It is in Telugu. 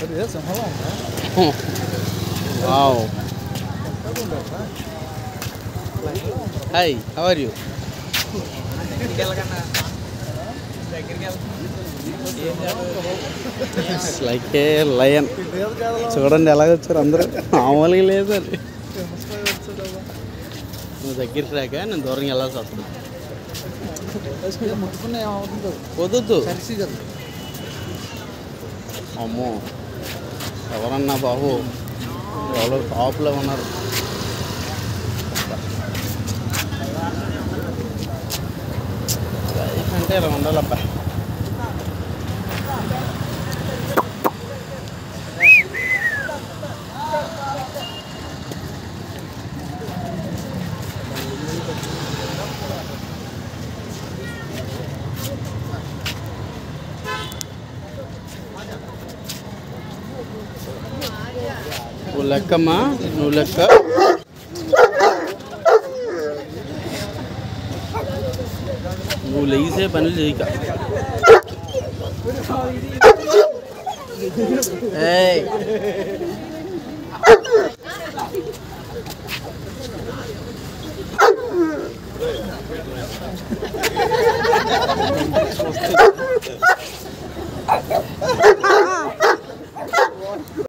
wow hi how are you like a lion చూడండి ఎలాగ వచ్చారు అందరూ మామూలుగా లేదు అది నువ్వు దగ్గరికి రాక నేను దూరంగా వెళ్ళాల్సి వస్తుంది ముట్టుకున్నా ఏమవుతుందో వద్దు కలిసి కదా అమ్మో ఎవరన్నా బాబు ఎవరో టాప్లో ఉన్నారు లైఫ్ అంటే ఇలా ఉండాలబ్బా నువ్వు లెక్కమ్మా నువ్వు లెక్క నువ్వు లేసే పనులు చేయక ఏయ్